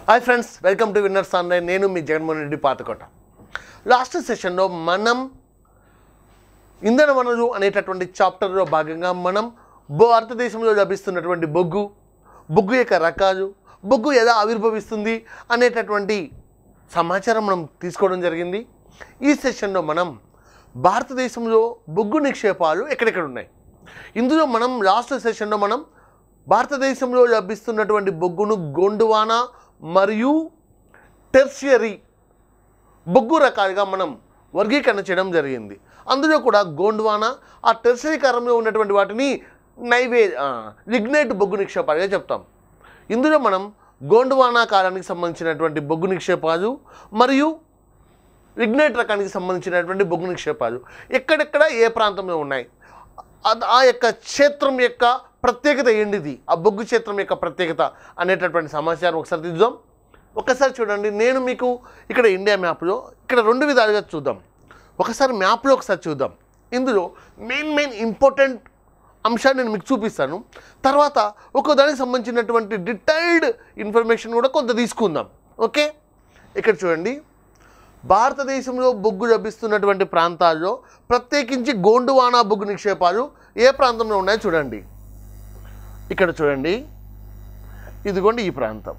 hi friends welcome to winners online నేను మీ Jaganmohan Reddy Pathakota last సెషన్లో మనం ఇంధన వనరు అనేటటువంటి చాప్టర్లో భాగంగా మనం భారతదేశంలో లభిస్తున్నటువంటి బొగ్గు బొగ్గు యొక్క రకాలు బొగ్గు ఎలా ఆవిర్భవిస్తుంది అనేటటువంటి సమాచారం మనం తీసుకోవడం జరిగింది ఈ సెషన్లో మనం భారతదేశంలో బొగ్గు నిక్షేపాలు ఎక్కడెక్కడ ఉన్నాయి ఇందులో మనం లాస్ట్ సెషన్లో మనం భారతదేశంలో లభిస్తున్నటువంటి బొగ్గును గోండువానా మరియు టెర్షియరీ బొగ్గు రకాలుగా మనం వర్గీకరణ చేయడం జరిగింది అందులో కూడా గోండ్వానా ఆ టెర్షరీ కారంలో ఉన్నటువంటి వాటిని నైవే లిగ్నైట్ బొగ్గు నిక్షేపాలుగా చెప్తాం ఇందులో మనం గోండ్వానా కాలానికి సంబంధించినటువంటి బొగ్గు నిక్షేపాలు మరియు లిగ్నైట్ రకానికి సంబంధించినటువంటి బొగ్గు నిక్షేపాలు ఎక్కడెక్కడ ఏ ప్రాంతంలో ఉన్నాయి అద్- ఆ యొక్క క్షేత్రం యొక్క ప్రత్యేకత ఏంటిది ఆ బొగ్గు క్షేత్రం యొక్క ప్రత్యేకత అనేటటువంటి సమాచారం ఒకసారి చూద్దాం ఒకసారి చూడండి నేను మీకు ఇక్కడ ఇండియా మ్యాప్లో ఇక్కడ రెండు విధాలుగా చూద్దాం ఒకసారి మ్యాప్లో ఒకసారి చూద్దాం ఇందులో మెయిన్ మెయిన్ ఇంపార్టెంట్ అంశాన్ని నేను మీకు చూపిస్తాను తర్వాత ఒక దానికి సంబంధించినటువంటి డీటెయిల్డ్ ఇన్ఫర్మేషన్ కూడా కొంత తీసుకుందాం ఓకే ఇక్కడ చూడండి భారతదేశంలో బొగ్గు లభిస్తున్నటువంటి ప్రాంతాల్లో ప్రత్యేకించి గోండువానా బొగ్గు నిక్షేపాలు ఏ ప్రాంతంలో ఉన్నాయో చూడండి ఇక్కడ చూడండి ఇదిగోండి ఈ ప్రాంతం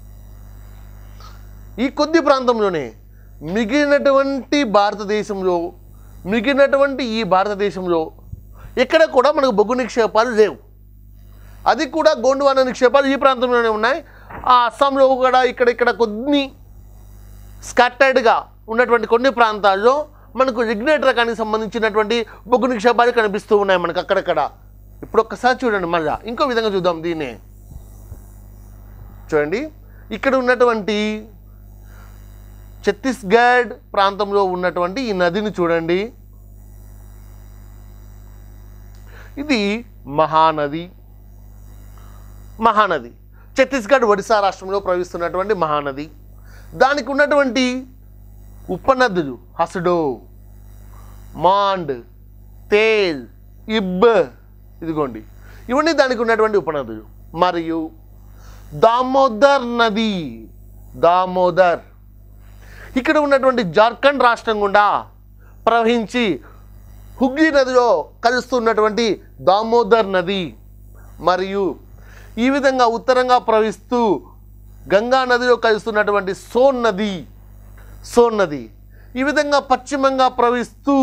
ఈ కొద్ది ప్రాంతంలోనే మిగిలినటువంటి భారతదేశంలో మిగిలినటువంటి ఈ భారతదేశంలో ఎక్కడ కూడా మనకు బొగ్గు నిక్షేపాలు లేవు అది కూడా గోండువానా నిక్షేపాలు ఈ ప్రాంతంలోనే ఉన్నాయి ఆ అస్సాంలో కూడా ఇక్కడ ఇక్కడ కొన్ని స్కాటర్డ్గా ఉన్నటువంటి కొన్ని ప్రాంతాల్లో మనకు లిగ్నైట్ రకానికి సంబంధించినటువంటి బొగ్గు నిక్షేపాలు కనిపిస్తూ ఉన్నాయి మనకు అక్కడక్కడ ఇప్పుడు ఒక్కసారి చూడండి మళ్ళా ఇంకో విధంగా చూద్దాం దీన్ని చూడండి ఇక్కడ ఉన్నటువంటి ఛత్తీస్గఢ్ ప్రాంతంలో ఉన్నటువంటి ఈ నదిని చూడండి ఇది మహానది మహానది ఛత్తీస్గఢ్ ఒడిశా రాష్ట్రంలో ప్రవహిస్తున్నటువంటి మహానది దానికి ఉన్నటువంటి ఉపనదులు హసడో మాండ్ తేల్ ఇబ్ ఇదిగోండి ఇవన్నీ దానికి ఉన్నటువంటి ఉపనదులు మరియు దామోదర్ నది దామోదర్ ఇక్కడ ఉన్నటువంటి జార్ఖండ్ రాష్ట్రం గుండా ప్రవహించి హుగ్లీ నదిలో కలుస్తున్నటువంటి దామోదర్ నది మరియు ఈ విధంగా ఉత్తరంగా ప్రవహిస్తూ గంగా నదిలో కలుస్తున్నటువంటి సోన్ నది సోన్ నది ఈ విధంగా పశ్చిమంగా ప్రవహిస్తూ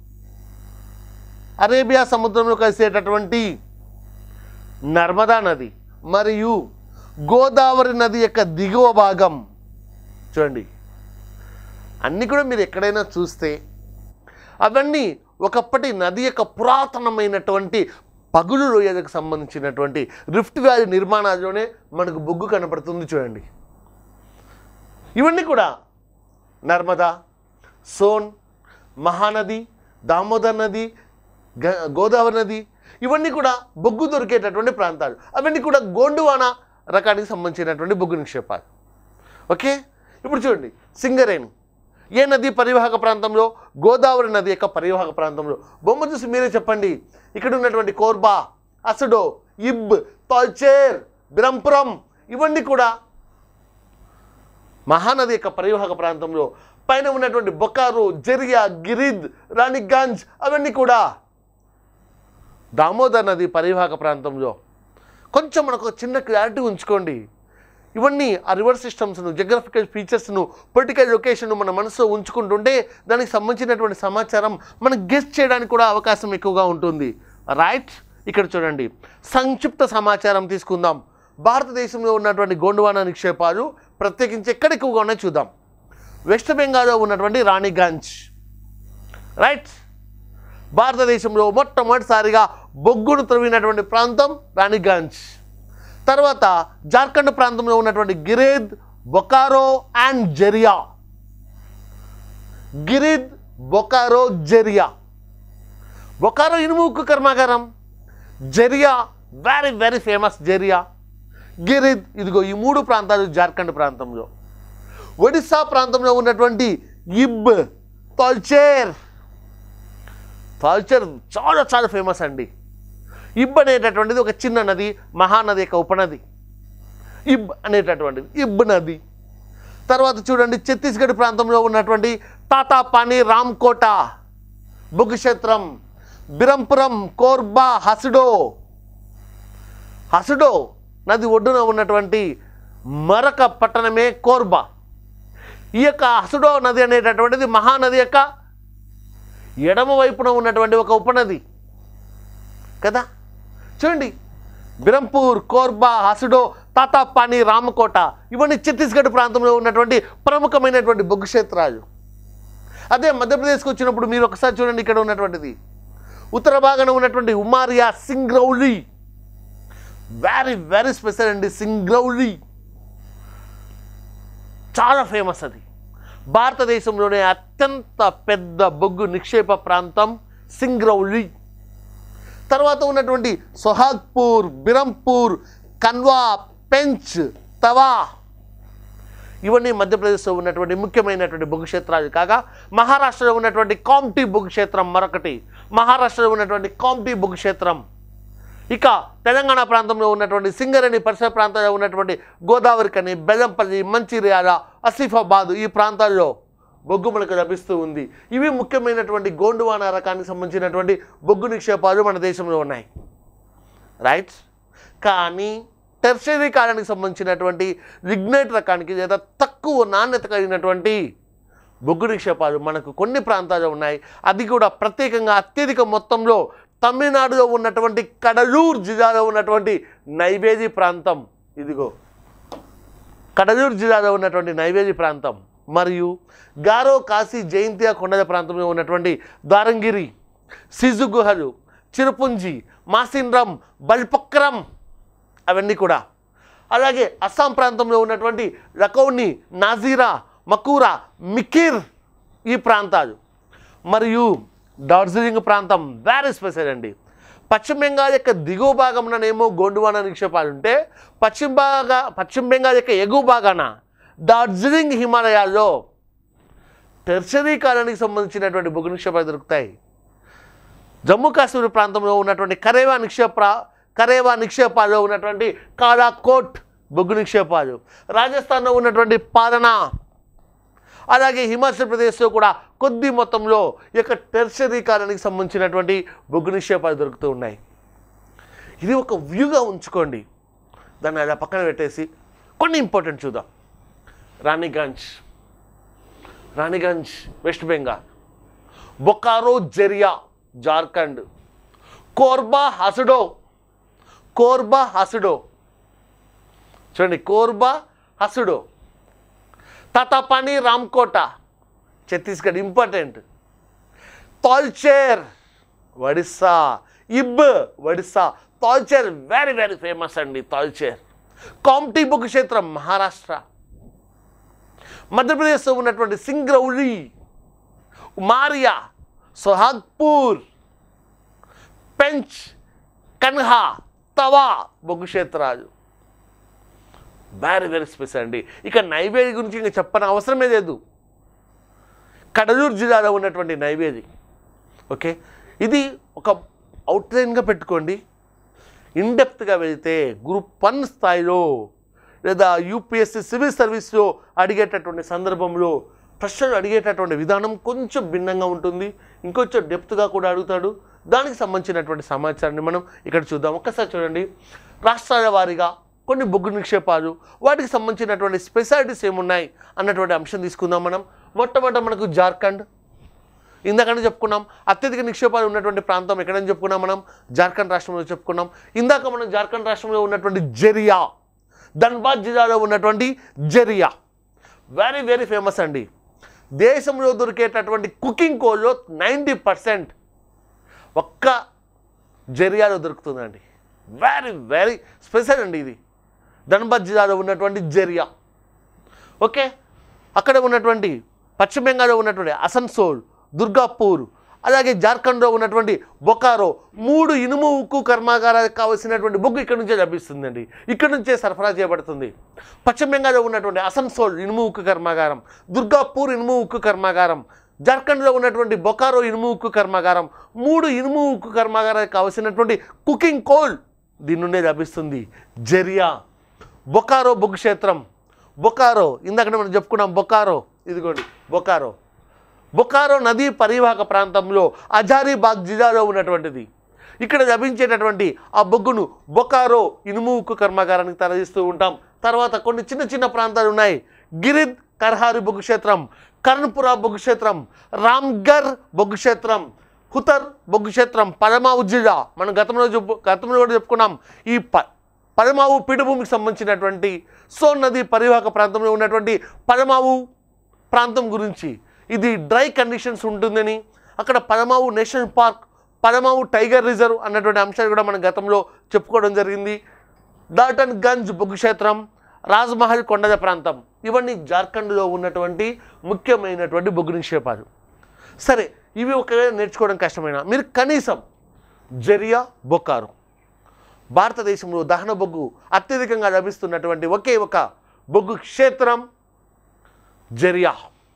అరేబియా సముద్రంలో కలిసేటటువంటి నర్మదా నది మరియు గోదావరి నది యొక్క దిగువ భాగం చూడండి అన్నీ కూడా మీరు ఎక్కడైనా చూస్తే అవన్నీ ఒకప్పటి నది యొక్క పురాతనమైనటువంటి పగులు లోయలకు సంబంధించినటువంటి రిఫ్ట్ వ్యాలీ నిర్మాణాల్లోనే మనకు బొగ్గు కనపడుతుంది చూడండి ఇవన్నీ కూడా నర్మదా సోన్ మహానది దామోదర్ నది గ- గోదావరి నది ఇవన్నీ కూడా బొగ్గు దొరికేటటువంటి ప్రాంతాలు అవన్నీ కూడా గోండువానా రకానికి సంబంధించినటువంటి బొగ్గు నిక్షేపాలు ఓకే ఇప్పుడు చూడండి సింగరేణి ఏ నది పరివాహక ప్రాంతంలో గోదావరి నది యొక్క పరివాహక ప్రాంతంలో బొమ్మ చూసి మీరే చెప్పండి ఇక్కడ ఉన్నటువంటి కోర్బా అసడో ఇబ్ తాల్చేర్ బ్రహ్మపురం ఇవన్నీ కూడా మహానది యొక్క పరివాహక ప్రాంతంలో పైన ఉన్నటువంటి బొకారు జరియా గిరిద్ రాణిగంజ్ అవన్నీ కూడా దామోదర్ నది పరివాహక ప్రాంతంలో కొంచెం మనకు ఒక చిన్న క్లారిటీ ఉంచుకోండి ఇవన్నీ ఆ రివర్ సిస్టమ్స్ను జగ్రఫికల్ ఫీచర్స్ను పొలిటికల్ లొకేషన్ను మన మనసులో ఉంచుకుంటుంటే దానికి సంబంధించినటువంటి సమాచారం మనం గెస్ట్ చేయడానికి కూడా అవకాశం ఎక్కువగా ఉంటుంది రైట్ ఇక్కడ చూడండి సంక్షిప్త సమాచారం తీసుకుందాం భారతదేశంలో ఉన్నటువంటి గోండువానా నిక్షేపాలు ప్రత్యేకించి ఎక్కడ ఎక్కువగా ఉన్నాయో చూద్దాం వెస్ట్ బెంగాల్లో ఉన్నటువంటి రాణిగంజ్ రైట్ భారతదేశంలో మొట్టమొదటిసారిగా బొగ్గును త్రవ్వినటువంటి ప్రాంతం రాణిగంజ్ తర్వాత జార్ఖండ్ ప్రాంతంలో ఉన్నటువంటి గిరిద్ బొకారో అండ్ జెరియా గిరిద్ బొకారో జెరియా బొకారో ఇనుము ఉక్కు కర్మాగారం Jharia very very famous Jharia Giridih ఇదిగో ఈ మూడు ప్రాంతాలు జార్ఖండ్ ప్రాంతంలో ఒడిస్సా ప్రాంతంలో ఉన్నటువంటి ఇబ్ తాల్చేర్ తాల్చేర్ చాలా చాలా ఫేమస్ అండి ఇబ్ అనేటటువంటిది ఒక చిన్న నది మహానది యొక్క ఉపనది ఇబ్ అనేటటువంటిది ఇబ్ నది తర్వాత చూడండి ఛత్తీస్గఢ్ ప్రాంతంలో ఉన్నటువంటి తాతాపాని రామ్కోట బొగ్గు క్షేత్రం బిరంపురం కోర్బా హసుడో హసుడో నది ఒడ్డున ఉన్నటువంటి మరొక పట్టణమే కోర్బా ఈ యొక్క హసుడో నది అనేటటువంటిది మహానది యొక్క ఎడమ వైపున ఉన్నటువంటి ఒక ఉపనది కదా చూడండి బిరంపూర్ కోర్బా హసుడో తాతాపాని రామకోట ఇవన్నీ ఛత్తీస్గఢ్ ప్రాంతంలో ఉన్నటువంటి ప్రముఖమైనటువంటి బొగ్గు క్షేత్రాలు అదే మధ్యప్రదేశ్కి వచ్చినప్పుడు మీరు ఒకసారి చూడండి ఇక్కడ ఉన్నటువంటిది ఉత్తర భాగాన ఉన్నటువంటి Umaria Singrauli very very special అండి సింగ్రౌలి చాలా ఫేమస్ అది భారతదేశంలోనే అత్యంత పెద్ద బొగ్గు నిక్షేప ప్రాంతం సింగ్రౌలి తర్వాత ఉన్నటువంటి సొహాగ్పూర్ బిరంపూర్ కన్వా పెంచ్ తవా ఇవన్నీ మధ్యప్రదేశ్లో ఉన్నటువంటి ముఖ్యమైనటువంటి బొగ్గు క్షేత్రాలు కాగా మహారాష్ట్రలో ఉన్నటువంటి కాంప్టీ బొగ్గు క్షేత్రం మరొకటి మహారాష్ట్రలో ఉన్నటువంటి కాంప్టీ బొగ్గు క్షేత్రం ఇక తెలంగాణ ప్రాంతంలో ఉన్నటువంటి సింగరేణి పరిసర ప్రాంతాల్లో ఉన్నటువంటి గోదావరి కని బెల్లంపల్లి మంచిర్యాల ఆసిఫాబాద్ ఈ ప్రాంతాల్లో బొగ్గు మనకు లభిస్తూ ఉంది ఇవి ముఖ్యమైనటువంటి గోండువాన రకానికి సంబంధించినటువంటి బొగ్గు నిక్షేపాలు మన దేశంలో ఉన్నాయి రైట్ కానీ టెర్షరీ కాలానికి సంబంధించినటువంటి లిగ్నైట్ రకానికి లేదా తక్కువ నాణ్యత కలిగినటువంటి బొగ్గు నిక్షేపాలు మనకు కొన్ని ప్రాంతాల్లో ఉన్నాయి అది కూడా ప్రత్యేకంగా అత్యధిక మొత్తంలో తమిళనాడులో ఉన్నటువంటి కడలూరు జిల్లాలో ఉన్నటువంటి నైవేది ప్రాంతం ఇదిగో కడలూరు జిల్లాలో ఉన్నటువంటి నైవేది ప్రాంతం మరియు గారో కాశీ జయంతియా కొండల ప్రాంతంలో ఉన్నటువంటి దారంగిరి సిజు గుహలు చిరుపుంజి మాసిండ్రం బల్పక్రం అవన్నీ కూడా అలాగే అస్సాం ప్రాంతంలో ఉన్నటువంటి రకౌని నాజీరా మకూరా మికిర్ ఈ ప్రాంతాలు మరియు డార్జిలింగ్ ప్రాంతం వెరీ స్పెషల్ అండి పశ్చిమ బెంగాల్ యొక్క దిగువ భాగంలోనేమో గోండువాన నిక్షేపాలు ఉంటే పశ్చిమ భాగ పశ్చిమ బెంగాల్ యొక్క ఎగువ భాగాన డార్జిలింగ్ హిమాలయాల్లో టెర్షరీ కాలానికి సంబంధించినటువంటి బొగ్గు నిక్షేపాలు దొరుకుతాయి జమ్మూ కాశ్మీర్ ప్రాంతంలో ఉన్నటువంటి కరేవా నిక్షేప కరేవా నిక్షేపాల్లో ఉన్నటువంటి కాలాకోట్ బొగ్గు నిక్షేపాలు రాజస్థాన్లో ఉన్నటువంటి పాలనా అలాగే హిమాచల్ ప్రదేశ్లో కూడా కొద్ది మొత్తంలో ఈ యొక్క టెర్షరీ కాలానికి సంబంధించినటువంటి బొగ్గు నిక్షేపాలు దొరుకుతూ ఉన్నాయి ఇది ఒక వ్యూగా ఉంచుకోండి దాన్ని అలా పక్కన పెట్టేసి కొన్ని ఇంపార్టెంట్ చూద్దాం రాణిగంజ్ రాణిగంజ్ వెస్ట్ బెంగాల్ బొకారో జెరియా జార్ఖండ్ కోర్బా హసుడో కోర్బా హసుడో చూడండి Korba Hasdeo Tatapani Ramkola Chhattisgarh important Talcher Odisha Ib Odisha Talcher very very famous అండి తాల్చేర్ కాంప్టీ బుక్ క్షేత్రం మహారాష్ట్ర మధ్యప్రదేశ్లో ఉన్నటువంటి సింగ్రౌలి మారియా సోహాగ్పూర్ పెంచ్ కన్హా తవా బొగ్గు క్షేత్రాలు వెరీ వెరీ స్పెషల్ అండి ఇక నైవేది గురించి ఇంకా చెప్పని అవసరమే లేదు కడలూరు జిల్లాలో ఉన్నటువంటి నైవేది ఓకే ఇది ఒక అవుట్లైన్గా పెట్టుకోండి ఇన్డెప్త్గా వెళితే గ్రూప్ వన్ స్థాయిలో లేదా యూపీఎస్సీ సివిల్ సర్వీస్లో అడిగేటటువంటి సందర్భంలో ప్రశ్నలు అడిగేటటువంటి విధానం కొంచెం భిన్నంగా ఉంటుంది ఇంకొంచెం డెప్త్గా కూడా అడుగుతాడు దానికి సంబంధించినటువంటి సమాచారాన్ని మనం ఇక్కడ చూద్దాం ఒక్కసారి చూడండి రాష్ట్రాల వారీగా కొన్ని బొగ్గు నిక్షేపాలు వాటికి సంబంధించినటువంటి స్పెషాలిటీస్ ఏమున్నాయి అన్నటువంటి అంశం తీసుకుందాం మనం మొట్టమొదట మనకు జార్ఖండ్ ఇందాకనే చెప్పుకున్నాం అత్యధిక నిక్షేపాలు ఉన్నటువంటి ప్రాంతం ఎక్కడని చెప్పుకున్నాం మనం జార్ఖండ్ రాష్ట్రంలో చెప్పుకున్నాం ఇందాక మనం జార్ఖండ్ రాష్ట్రంలో ఉన్నటువంటి జెరియా ధన్బాద్ జిల్లాలో ఉన్నటువంటి జెరియా వెరీ వెరీ ఫేమస్ అండి దేశంలో దొరికేటటువంటి కుకింగ్ కోల్లో నైంటీ పర్సెంట్ ఒక్క జెరియాలో దొరుకుతుందండి వెరీ వెరీ స్పెషల్ అండి ఇది ధన్బాద్ జిల్లాలో ఉన్నటువంటి జెరియా ఓకే అక్కడ ఉన్నటువంటి పశ్చిమ బెంగాల్లో ఉన్నటువంటి అసన్సోల్ దుర్గాపూర్ అలాగే జార్ఖండ్లో ఉన్నటువంటి బొకారో మూడు ఇనుము ఉక్కు కర్మాగారాలకు కావలసినటువంటి బొగ్గు ఇక్కడ నుంచే లభిస్తుందండి ఇక్కడ నుంచే సరఫరా చేయబడుతుంది పశ్చిమ బెంగాల్లో ఉన్నటువంటి అసన్సోల్ ఇనుము ఉక్కు కర్మాగారం దుర్గాపూర్ ఇనుము ఉక్కు కర్మాగారం జార్ఖండ్లో ఉన్నటువంటి బొకారో ఇనుము ఉక్కు కర్మాగారం మూడు ఇనుము ఉక్కు కర్మాగారాలకు కావలసినటువంటి కుకింగ్ కోల్ దీని నుండే లభిస్తుంది జెరియా బొకారో బొగ్గు క్షేత్రం బొకారో ఇందాక మనం చెప్పుకున్నాం బొకారో ఇదిగోండి బొకారో బొకారో నదీ పరివాహక ప్రాంతంలో అజారీబాగ్ జిల్లాలో ఉన్నటువంటిది ఇక్కడ లభించేటటువంటి ఆ బొగ్గును బొకారో ఇనుము ఉక్కు కర్మాగారానికి తరలిస్తూ ఉంటాం తర్వాత కొన్ని చిన్న చిన్న ప్రాంతాలు ఉన్నాయి గిరిద్ కర్హారి బొగ్గు క్షేత్రం కర్ణపుర బొగ్గు క్షేత్రం రామ్గర్ బొగ్గు క్షేత్రం హుతర్ బొగ్గు క్షేత్రం పరమావు జిల్లా మనం గతంలో చెప్పు గతంలో కూడా చెప్పుకున్నాం ఈ ప పరమావు పీఠభూమికి సంబంధించినటువంటి సోన్ నది పరివాహక ప్రాంతంలో ఉన్నటువంటి పరమావు ప్రాంతం గురించి ఇది డ్రై కండిషన్స్ ఉంటుందని అక్కడ Palamau national park Palamau tiger reserve అన్నటువంటి అంశాలు కూడా మనం గతంలో చెప్పుకోవడం జరిగింది డాటన్ గంజ్ బొగ్గు క్షేత్రం రాజ్మహల్ కొండల ప్రాంతం ఇవన్నీ జార్ఖండ్లో ఉన్నటువంటి ముఖ్యమైనటువంటి బొగ్గు నిక్షేపాలు సరే ఇవి ఒకవేళ నేర్చుకోవడం కష్టమైన మీరు కనీసం జరియా బొకారు భారతదేశంలో దహన బొగ్గు అత్యధికంగా లభిస్తున్నటువంటి ఒకే ఒక బొగ్గు క్షేత్రం జరియా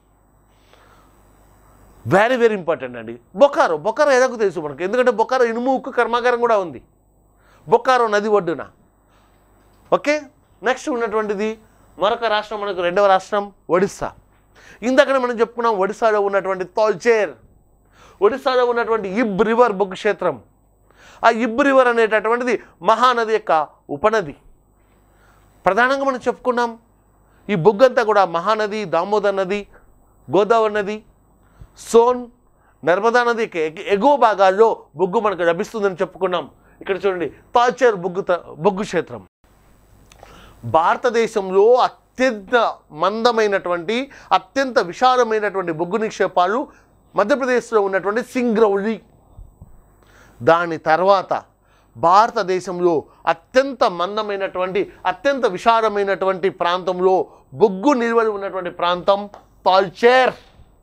వెరీ వెరీ ఇంపార్టెంట్ అండి బొకారో బొకారో ఎలాగో తెలుసు మనకు ఎందుకంటే బొకారో ఇనుము ఉక్కు కర్మాగారం కూడా ఉంది బొకారో నది ఒడ్డున ఓకే నెక్స్ట్ ఉన్నటువంటిది మరొక రాష్ట్రం మనకు రెండవ రాష్ట్రం ఒడిస్సా ఇందాకనే మనం చెప్పుకున్నాం ఒడిస్సాలో ఉన్నటువంటి తోల్చేర్ ఒడిస్సాలో ఉన్నటువంటి ఇబ్ రివర్ బొగ్గు క్షేత్రం ఆ ఇబ్ రివర్ అనేటటువంటిది మహానది యొక్క ఉపనది ప్రధానంగా మనం చెప్పుకున్నాం ఈ బొగ్గంతా కూడా మహానది దామోదర్ నది గోదావరి నది సోన్ నర్మదా నది యొక్క ఎగ- ఎగువ భాగాల్లో బొగ్గు మనకు లభిస్తుందని చెప్పుకున్నాం ఇక్కడ చూడండి తాల్చేర్ బొగ్గు త- బొగ్గు క్షేత్రం భారతదేశంలో అత్యంత మందమైనటువంటి అత్యంత విశాలమైనటువంటి బొగ్గు నిక్షేపాలు మధ్యప్రదేశ్లో ఉన్నటువంటి సింగ్రౌలి దాని తర్వాత భారతదేశంలో అత్యంత మందమైనటువంటి అత్యంత విశాలమైనటువంటి ప్రాంతంలో బొగ్గు నిల్వలు ఉన్నటువంటి ప్రాంతం తాల్చేర్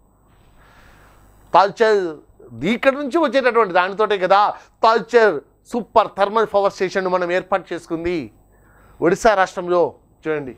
తాల్చేర్ ఇక్కడ నుంచి వచ్చేటటువంటి దానితోటే కదా Talcher super thermal power station మనం ఏర్పాటు చేసుకుంది ఒడిశా రాష్ట్రంలో చూడండి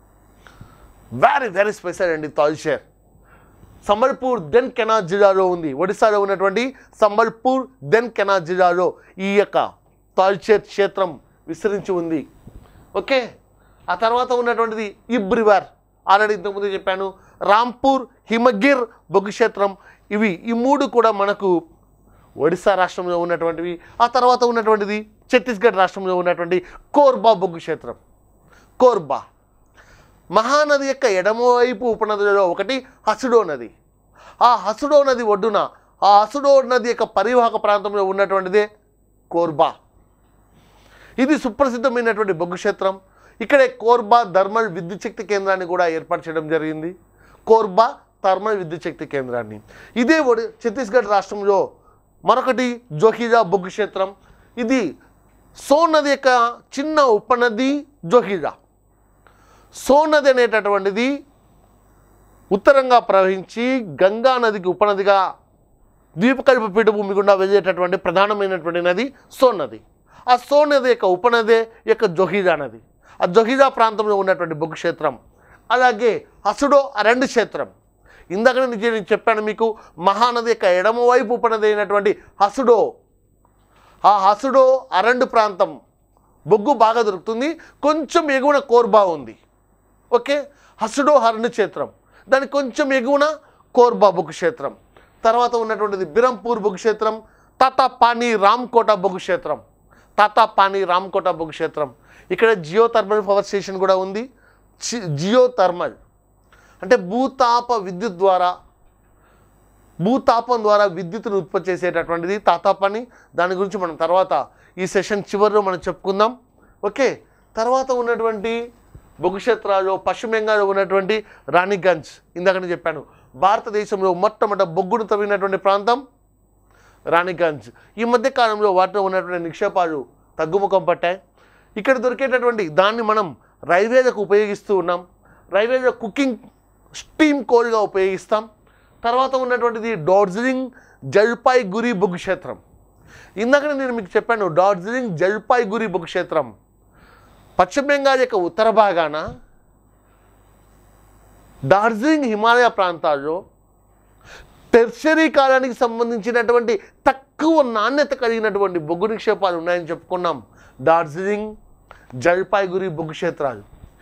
వెరీ వెరీ స్పెషల్ అండి తాల్చేర్ సంబల్పూర్ దెన్ కెనా జిల్లాలో ఉంది ఒడిశాలో ఉన్నటువంటి సంబల్పూర్ దెన్ కెనా జిల్లాలో ఈ యొక్క తాల్చేర్ క్షేత్రం విస్తరించి ఉంది ఓకే ఆ తర్వాత ఉన్నటువంటిది ఇబ్ రివర్ ఆల్రెడీ ఇంతకుముందు చెప్పాను రాంపూర్ హిమగిర్ బొగ్గు క్షేత్రం ఇవి ఈ మూడు కూడా మనకు ఒడిశా రాష్ట్రంలో ఉన్నటువంటివి ఆ తర్వాత ఉన్నటువంటిది ఛత్తీస్గఢ్ రాష్ట్రంలో ఉన్నటువంటి కోర్బా బొగ్గు క్షేత్రం కోర్బా మహానది యొక్క ఎడమవైపు ఉపనదులలో ఒకటి హసుడో నది ఆ హసుడో నది ఒడ్డున ఆ హసుడో నది యొక్క పరివాహక ప్రాంతంలో ఉన్నటువంటిదే కోర్బా ఇది సుప్రసిద్ధమైనటువంటి బొగ్గు క్షేత్రం ఇక్కడే కోర్బా థర్మల్ విద్యుత్ శక్తి కేంద్రాన్ని కూడా ఏర్పాటు చేయడం జరిగింది కోర్బా థర్మల్ విద్యుత్ శక్తి కేంద్రాన్ని ఇదే ఒడి ఛత్తీస్గఢ్ రాష్ట్రంలో మరొకటి జోహిజా బొగ్గు క్షేత్రం ఇది సోన్ నది యొక్క చిన్న ఉపనది జోహిజా సోన్ నది అనేటటువంటిది ఉత్తరంగా ప్రవహించి గంగా నదికి ఉపనదిగా ద్వీపకల్ప పీఠభూమి గుండా వెళ్ళేటటువంటి ప్రధానమైనటువంటి నది సోన్ నది ఆ సోన్ నది యొక్క ఉపనదే యొక్క జొహిజా నది ఆ జొహిజా ప్రాంతంలో ఉన్నటువంటి బొగ్గు క్షేత్రం అలాగే హసుడో అరణ్ క్షేత్రం ఇందాక నేను నేను చెప్పాను మీకు మహానది యొక్క ఎడమవైపు ఉపనది అయినటువంటి హసుడో ఆ హసుడో అరండు ప్రాంతం బొగ్గు బాగా దొరుకుతుంది కొంచెం ఎగువన కోర్బా ఉంది ఓకే హసుడో హరణ్ క్షేత్రం దానికి కొంచెం ఎగువన కోర్బా బొగ్గు క్షేత్రం తర్వాత ఉన్నటువంటిది బిరంపూర్ బొగ్గు క్షేత్రం తాతాపాని రామ్కోట బొగ్గు క్షేత్రం తాతాపాని రామ్కోట బొగ్గు క్షేత్రం ఇక్కడ జియో థర్మల్ పవర్ స్టేషన్ కూడా ఉంది చి- జియో థర్మల్ అంటే భూతాప విద్యుత్ ద్వారా భూతాపం ద్వారా విద్యుత్తును ఉత్పత్తి చేసేటటువంటిది తాతాపని దాని గురించి మనం తర్వాత ఈ సెషన్ చివరిలో మనం చెప్పుకుందాం ఓకే తర్వాత ఉన్నటువంటి బొగ్గు క్షేత్రాల్లో పశ్చిమ బెంగాల్లో ఉన్నటువంటి రాణిగంజ్ ఇందాక నేను చెప్పాను భారతదేశంలో మొట్టమొదట బొగ్గును తవ్వినటువంటి ప్రాంతం రాణిగంజ్ ఈ మధ్య కాలంలో వాటిలో ఉన్నటువంటి నిక్షేపాలు తగ్గుముఖం పట్టాయి ఇక్కడ దొరికేటటువంటి దాన్ని మనం రైల్వేలకు ఉపయోగిస్తూ ఉన్నాం రైల్వేలో కుకింగ్ స్టీమ్ కోల్గా ఉపయోగిస్తాం తర్వాత ఉన్నటువంటిది డార్జిలింగ్ జల్పాయిగురి బొగ్గు క్షేత్రం ఇందాక నేను మీకు చెప్పాను డార్జిలింగ్ జల్పాయిగురి బొగ్గు క్షేత్రం పశ్చిమ బెంగాల్ యొక్క ఉత్తర భాగాన డార్జిలింగ్ హిమాలయ ప్రాంతాల్లో టెర్షరీ కాలానికి సంబంధించినటువంటి తక్కువ నాణ్యత కలిగినటువంటి బొగ్గు నిక్షేపాలు ఉన్నాయని చెప్పుకున్నాం డార్జిలింగ్ జల్పాయిగురి బొగ్గు క్షేత్రాలు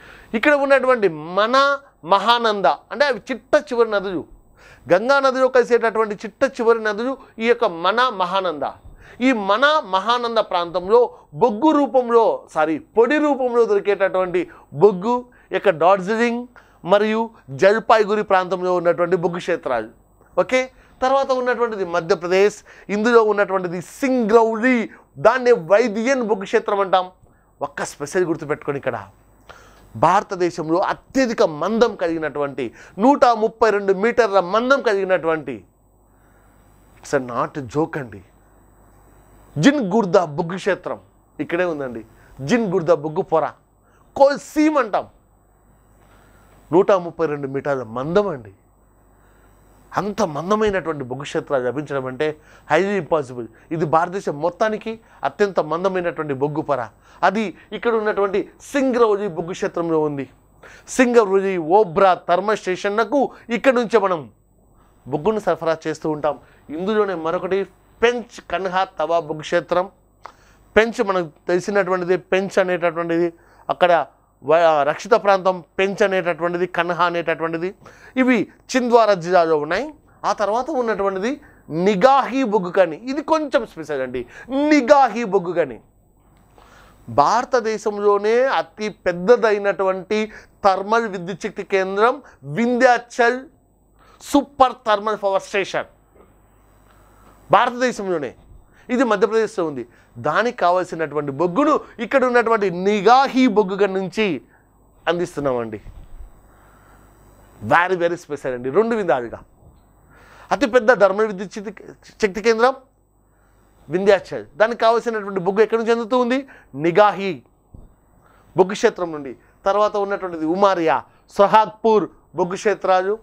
ఇక్కడ ఉన్నటువంటి మన మహానంద అంటే అవి చిట్ట చివరి నదులు గంగా నదిలో కలిసేటటువంటి చిట్ట చివరి నదులు ఈ యొక్క మన మహానంద ఈ మన మహానంద ప్రాంతంలో బొగ్గు రూపంలో సారీ పొడి రూపంలో దొరికేటటువంటి బొగ్గు ఇక డార్జిలింగ్ మరియు జల్పాయిగురి ప్రాంతంలో ఉన్నటువంటి బొగ్గు క్షేత్రాలు ఓకే తర్వాత ఉన్నటువంటిది మధ్యప్రదేశ్ ఇందులో ఉన్నటువంటిది సింగ్రౌలి దాన్ని వైద్యన్ బొగ్గు క్షేత్రం అంటాం ఒక్క స్పెషల్ గుర్తుపెట్టుకొని ఇక్కడ భారతదేశంలో అత్యధిక మందం కలిగినటువంటి నూట ముప్పై రెండు మీటర్ల మందం కలిగినటువంటి ఇట్స్ నాట్ జోక్ అండి జిన్ గుర్దా బొగ్గు క్షేత్రం ఇక్కడే ఉందండి జిన్ గుర్దా బొగ్గు పొర కోల్ సీమ్ అంటాం నూట ముప్పై రెండు మీటర్ల మందం అండి అంత మందమైనటువంటి బొగ్గు క్షేత్రాలు లభించడం అంటే హైలీ ఇంపాసిబుల్ ఇది భారతదేశం మొత్తానికి అత్యంత మందమైనటువంటి బొగ్గు పొర అది ఇక్కడ ఉన్నటువంటి సింగరౌలి బొగ్గు క్షేత్రంలో ఉంది సింగరౌలి ఓబ్రా థర్మల్ స్టేషన్లకు ఇక్కడ నుంచే మనం బొగ్గును సరఫరా చేస్తూ ఉంటాం ఇందులోనే మరొకటి పెంచ్ కన్హా తవా బొగ్గు క్షేత్రం పెంచ్ మనకు తెలిసినటువంటిది పెంచ్ అనేటటువంటిది అక్కడ వ- రక్షిత ప్రాంతం పెంచ్ అనేటటువంటిది కన్హా అనేటటువంటిది ఇవి చింద్వారా జిల్లాలో ఉన్నాయి ఆ తర్వాత ఉన్నటువంటిది నిగాహి బొగ్గు కని ఇది కొంచెం స్పెషల్ అండి నిగాహి బొగ్గు కని భారతదేశంలోనే అతి పెద్దదైనటువంటి థర్మల్ విద్యుత్ శక్తి కేంద్రం Vindhyachal super thermal power station భారతదేశంలోనే ఇది మధ్యప్రదేశ్లో ఉంది దానికి కావాల్సినటువంటి బొగ్గును ఇక్కడ ఉన్నటువంటి నిగాహి బొగ్గుగా నుంచి అందిస్తున్నామండి వెరీ వెరీ స్పెషల్ అండి రెండు విధాలుగా అతిపెద్ద ధర్మ విద్యుత్ శక్తి- శక్తి కేంద్రం వింధ్యాచల్ దానికి కావాల్సినటువంటి బొగ్గు ఎక్కడి నుంచి అందుతూ ఉంది నిగాహి బొగ్గు క్షేత్రం నుండి తర్వాత ఉన్నటువంటిది ఉమారియా సొహాగ్పూర్ బొగ్గు క్షేత్రాలు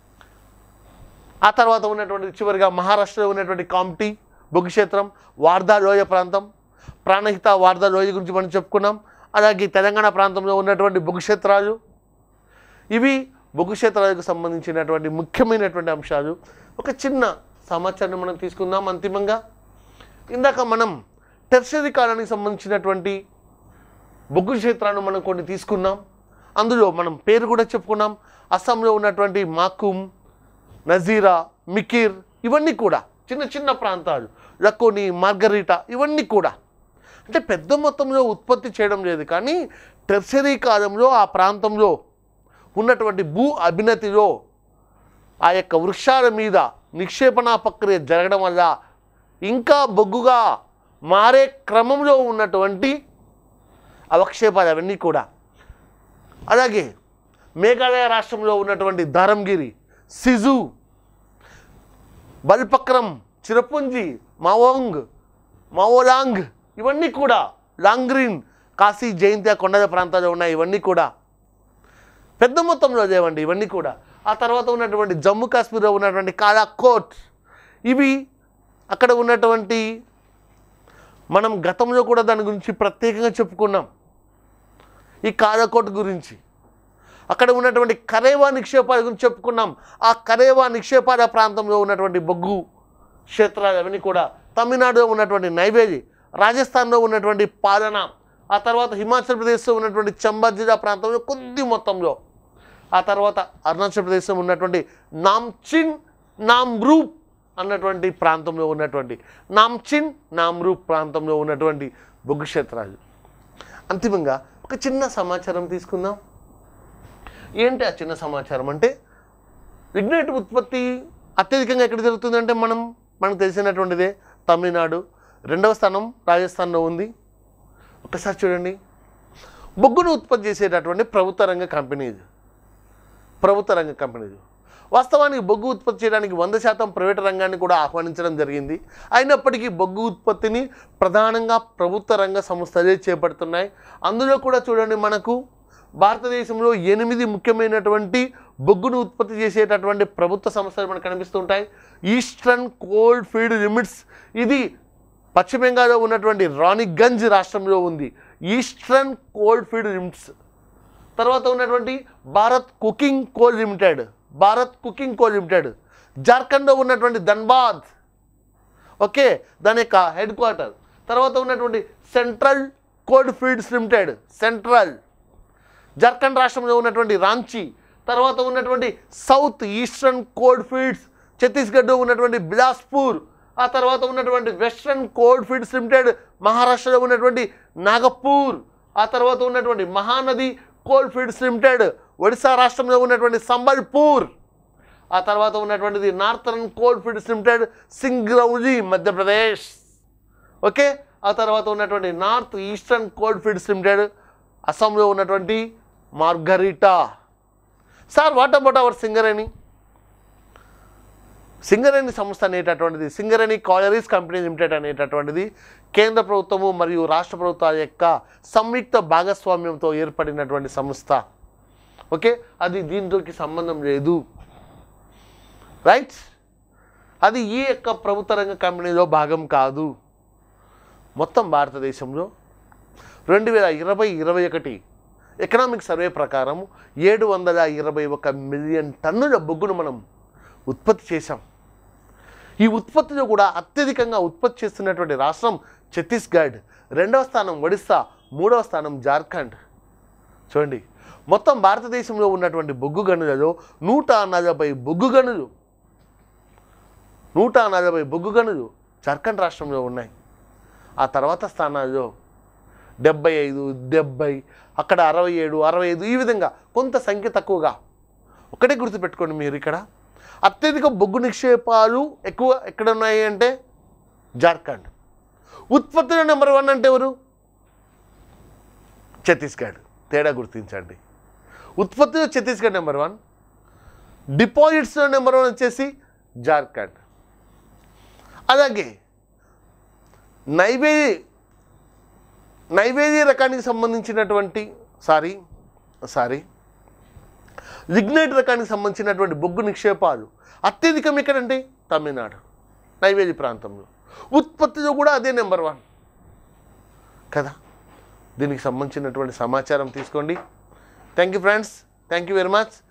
ఆ తర్వాత ఉన్నటువంటి చివరిగా మహారాష్ట్రలో ఉన్నటువంటి కామ్టీ బొగ్గు క్షేత్రం వార్దా లోయ ప్రాంతం ప్రాణహిత వార్దా లోయ గురించి మనం చెప్పుకున్నాం అలాగే తెలంగాణ ప్రాంతంలో ఉన్నటువంటి బొగ్గు క్షేత్రాలు ఇవి బొగ్గు క్షేత్రాలకు సంబంధించినటువంటి ముఖ్యమైనటువంటి అంశాలు ఒక చిన్న సమాచారాన్ని మనం తీసుకుందాం అంతిమంగా ఇందాక మనం టెర్షరీ కాలానికి సంబంధించినటువంటి బొగ్గు క్షేత్రాన్ని మనం కొన్ని తీసుకున్నాం అందులో మనం పేరు కూడా చెప్పుకున్నాం అస్సాంలో ఉన్నటువంటి మాకుమ్ నజీరా మికిర్ ఇవన్నీ కూడా చిన్న చిన్న ప్రాంతాలు లకోని మార్గరీటా ఇవన్నీ కూడా అంటే పెద్ద మొత్తంలో ఉత్పత్తి చేయడం లేదు కానీ టెర్షరీ కాలంలో ఆ ప్రాంతంలో ఉన్నటువంటి భూ అభినతిలో ఆ యొక్క వృక్షాల మీద నిక్షేపణ ప్రక్రియ జరగడం వల్ల ఇంకా బొగ్గుగా మారే క్రమంలో ఉన్నటువంటి అవక్షేపాలు అవన్నీ కూడా అలాగే మేఘాలయ రాష్ట్రంలో ఉన్నటువంటి ధరంగిరి సిజు బల్పక్రం చిరపుంజి మావోంగ్ మావోలాంగ్ ఇవన్నీ కూడా లాంగ్రీన్ కాశీ జయంతి కొండల ప్రాంతాల్లో ఉన్నాయి ఇవన్నీ కూడా పెద్ద మొత్తంలో లేవండి ఇవన్నీ కూడా ఆ తర్వాత ఉన్నటువంటి జమ్మూ కాశ్మీర్లో ఉన్నటువంటి కాలాకోట్ ఇవి అక్కడ ఉన్నటువంటి మనం గతంలో కూడా దాని గురించి ప్రత్యేకంగా చెప్పుకున్నాం ఈ కాలాకోట్ గురించి అక్కడ ఉన్నటువంటి కరేవా నిక్షేపాల గురించి చెప్పుకున్నాం ఆ కరేవా నిక్షేపాల ప్రాంతంలో ఉన్నటువంటి బొగ్గు క్షేత్రాలు అవన్నీ కూడా తమిళనాడులో ఉన్నటువంటి నైవేలి రాజస్థాన్లో ఉన్నటువంటి పాలన ఆ తర్వాత హిమాచల్ ప్రదేశ్లో ఉన్నటువంటి చంబా జిల్లా ప్రాంతంలో కొద్ది మొత్తంలో ఆ తర్వాత అరుణాచల్ ప్రదేశ్లో ఉన్నటువంటి నామ్చిన్ నామ్రూప్ అన్నటువంటి ప్రాంతంలో ఉన్నటువంటి నామ్చిన్ నామ్రూప్ ప్రాంతంలో ఉన్నటువంటి బొగ్గు క్షేత్రాలు అంతిమంగా ఒక చిన్న సమాచారం తీసుకుందాం ఏంటి ఆ చిన్న సమాచారం అంటే లిగ్నైట్ ఉత్పత్తి అత్యధికంగా ఎక్కడ జరుగుతుందంటే మనం మనకు తెలిసినటువంటిదే తమిళనాడు రెండవ స్థానం రాజస్థాన్లో ఉంది ఒకసారి చూడండి బొగ్గును ఉత్పత్తి చేసేటటువంటి ప్రభుత్వ రంగ కంపెనీలు ప్రభుత్వ రంగ కంపెనీలు వాస్తవానికి బొగ్గు ఉత్పత్తి చేయడానికి వంద శాతం ప్రైవేట్ రంగాన్ని కూడా ఆహ్వానించడం జరిగింది అయినప్పటికీ బొగ్గు ఉత్పత్తిని ప్రధానంగా ప్రభుత్వ రంగ సంస్థలే చేపడుతున్నాయి అందులో కూడా చూడండి మనకు భారతదేశంలో ఎనిమిది ముఖ్యమైనటువంటి బొగ్గును ఉత్పత్తి చేసేటటువంటి ప్రభుత్వ సంస్థలు మనకు కనిపిస్తుంటాయి ఈస్టర్న్ కోల్డ్ ఫీల్డ్ లిమిట్స్ ఇది పశ్చిమ బెంగాల్లో ఉన్నటువంటి రాణిగంజ్ రాష్ట్రంలో ఉంది ఈస్టర్న్ కోల్డ్ ఫీల్డ్ లిమిట్స్ తర్వాత ఉన్నటువంటి Bharat coking coal limited Bharat coking coal limited జార్ఖండ్లో ఉన్నటువంటి ధన్బాద్ ఓకే దాని యొక్క హెడ్ క్వార్టర్ తర్వాత ఉన్నటువంటి central coal fields limited central Jharkhand రాష్ట్రంలో ఉన్నటువంటి రాంచీ తర్వాత ఉన్నటువంటి south eastern coal fields Chhattisgarh ఉన్నటువంటి బిలాస్పూర్ ఆ తర్వాత ఉన్నటువంటి వెస్ట్రన్ కోల్డ్ ఫీల్డ్స్ లిమిటెడ్ మహారాష్ట్రలో ఉన్నటువంటి నాగపూర్ ఆ తర్వాత ఉన్నటువంటి Mahanadi coal fields limited Odisha రాష్ట్రంలో ఉన్నటువంటి సంబల్పూర్ ఆ తర్వాత ఉన్నటువంటిది northern coal fields limited Singrauli Madhya Pradesh okay ఆ తర్వాత ఉన్నటువంటి north eastern coal fields limited అస్సాంలో ఉన్నటువంటి Margherita sir what about our Singareni Singareni సంస్థ అనేటటువంటిది సింగరేణి కాలరీస్ కంపెనీ లిమిటెడ్ అనేటటువంటిది కేంద్ర ప్రభుత్వము మరియు రాష్ట్ర ప్రభుత్వాల యొక్క సంయుక్త భాగస్వామ్యంతో ఏర్పడినటువంటి సంస్థ ఓకే అది దీంట్లోకి సంబంధం లేదు రైట్ అది ఈ యొక్క ప్రభుత్వ రంగ కంపెనీలో భాగం కాదు మొత్తం భారతదేశంలో రెండు వేల ఇరవై ఇరవై ఒకటి ఎకనామిక్ సర్వే ప్రకారం ఏడు వందల ఇరవై ఒక మిలియన్ టన్నుల బొగ్గును మనం ఉత్పత్తి చేశాం ఈ ఉత్పత్తిలో కూడా అత్యధికంగా ఉత్పత్తి చేస్తున్నటువంటి రాష్ట్రం ఛత్తీస్గఢ్ రెండవ స్థానం ఒడిస్సా మూడవ స్థానం జార్ఖండ్ చూడండి మొత్తం భారతదేశంలో ఉన్నటువంటి బొగ్గు గనులలో నూట నలభై బొగ్గు గనులు నూట నలభై బొగ్గు గనులు జార్ఖండ్ రాష్ట్రంలో ఉన్నాయి ఆ తర్వాత స్థానాల్లో డెబ్బై ఐదు డెబ్బై అక్కడ అరవై ఏడు అరవై ఐదు ఈ విధంగా కొంత సంఖ్య తక్కువగా ఒకటే గుర్తుపెట్టుకోండి మీరు ఇక్కడ అత్యధిక బొగ్గు నిక్షేపాలు ఎక్కువ ఎక్కడ ఉన్నాయి అంటే జార్ఖండ్ ఉత్పత్తిలో నెంబర్ వన్ అంటే ఎవరు ఛత్తీస్గఢ్ తేడా గుర్తించండి ఉత్పత్తిలో ఛత్తీస్గఢ్ నెంబర్ వన్ డిపాజిట్స్లో నెంబర్ వన్ వచ్చేసి జార్ఖండ్ అలాగే నైవేద్య నైవేద్య రకానికి సంబంధించినటువంటి సారీ సారీ లిగ్నైట్ రకానికి సంబంధించినటువంటి బొగ్గు నిక్షేపాలు అత్యధికం ఎక్కడంటే తమిళనాడు నైవేద్య ప్రాంతంలో ఉత్పత్తిలో కూడా అదే నెంబర్ వన్ కదా దీనికి సంబంధించినటువంటి సమాచారం తీసుకోండి thank you friends thank you very much